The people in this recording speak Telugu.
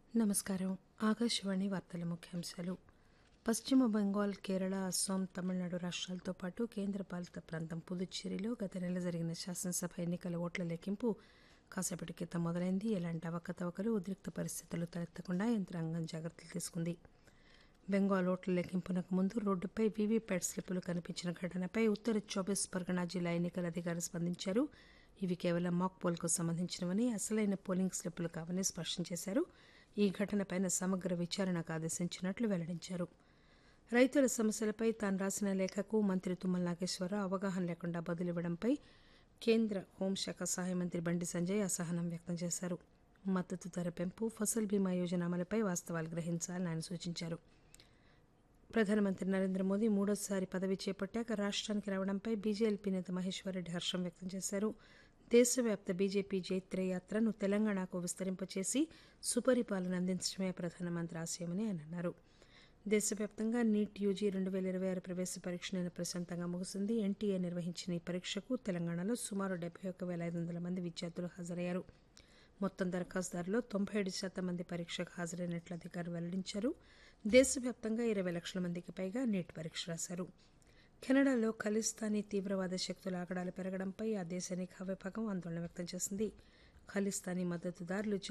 నమస్కారం ఆకాశవాణి వార్తల ముఖ్యాంశాలు పశ్చిమ బెంగాల్ కేరళ అస్సాం తమిళనాడు రాష్ట్రాలతో పాటు కేంద్రపాలిత ప్రాంతం పుదుచ్చేరిలో గత నెల జరిగిన శాసనసభ ఎన్నికల ఓట్ల లెక్కింపు కాసేపటి క్రితం మొదలైంది ఎలాంటి అవకతవకలు ఉద్రిక్త పరిస్థితులు తలెత్తకుండా యంత్రాంగం జాగ్రత్తలు తీసుకుంది బెంగాల్ ఓట్ల లెక్కింపునకు ముందు రోడ్డుపై వీవీప్యాట్ స్లిప్పులు కనిపించిన ఘటనపై ఉత్తర చౌబీస్ పరగనా జిల్లా ఎన్నికల అధికారి స్పందించారు ఇవి కేవలం మాక్ పోల్కు సంబంధించినవని అసలైన పోలింగ్ స్లిప్పులు కావని స్పష్టం చేశారు ఈ ఘటనపై సమగ్ర విచారణకు ఆదేశించినట్లు వెల్లడించారు రైతుల సమస్యలపై తాను రాసిన లేఖకు మంత్రి తుమ్మల నాగేశ్వరరావు అవగాహన లేకుండా బదులివ్వడంపై కేంద్ర హోంశాఖ సహాయ మంత్రి బండి సంజయ్ అసహనం వ్యక్తం చేశారు మద్దతు ధర పెంపు ఫసల్ బీమా యోజన అమలుపై వాస్తవాలు గ్రహించాలని ఆయన సూచించారు ప్రధానమంత్రి నరేంద్ర మోదీ మూడోసారి పదవి చేపట్టాక రాష్ట్రానికి రావడంపై బీజేపీ నేత మహేశ్వరరెడ్డి హర్షం వ్యక్తం చేశారు దేశవ్యాప్త బీజేపీ జైత్ర యాత్రను తెలంగాణకు విస్తరింపచేసి సుపరిపాలన అందించడమే ప్రధానమంత్రి ఆశయమని ఆయన అన్నారు దేశవ్యాప్తంగా నీట్ యూజీ రెండు వేల ఇరవై ఆరు ప్రవేశ పరీక్ష నిన్న ప్రశాంతంగా ముగిసింది ఎన్టీఏ నిర్వహించిన ఈ పరీక్షకు తెలంగాణలో సుమారు డెబ్బై ఒక్క వేల ఐదు వందల మంది విద్యార్థులు హాజరయ్యారు మొత్తం దరఖాస్తుదారుల్లో తొంభై ఏడు శాతం మంది పరీక్షకు హాజరైనట్లు అధికారులు వెల్లడించారు దేశవ్యాప్తంగా ఇరవై లక్షల మందికి పైగా నీట్ పరీక్ష రాశారు కెనడాలో ఖలిస్తానీ తీవ్రవాద శక్తుల ఆగడాలు పెరగడంపై ఆ దేశ నిఘా విభాగం ఆందోళన వ్యక్తం చేసింది ఖలిస్తానీ మద్దతుదారులు